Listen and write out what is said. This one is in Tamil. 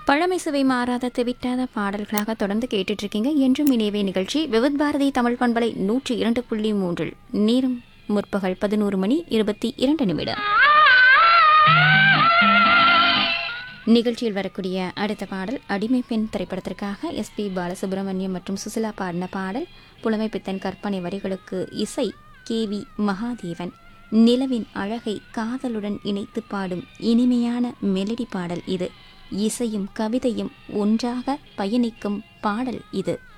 பழமை சுவை மாறாத தெவிட்டாத பாடல்களாக தொடர்ந்து கேட்டுட்டு இருக்கீங்க என்றும் இணையவே நிகழ்ச்சி விவித் பாரதி தமிழ் பண்பலை நூற்றி இரண்டு புள்ளி மூன்றில் நேரம் முற்பகல் பதினோரு மணி இருபத்தி இரண்டு நிமிடம் நிகழ்ச்சியில் வரக்கூடிய அடுத்த பாடல் அடிமை பெண் திரைப்படத்திற்காக எஸ்பி பாலசுப்ரமணியம் மற்றும் சுசிலா பாடின பாடல் புலமை பித்தன் கற்பனை வரிகளுக்கு இசை கே வி மகாதேவன் நிலவின் அழகை காதலுடன் இணைத்து பாடும் இனிமையான மெலடி பாடல் இது இசையும் கவிதையும் ஒன்றாக பயணிக்கும் பாடல் இது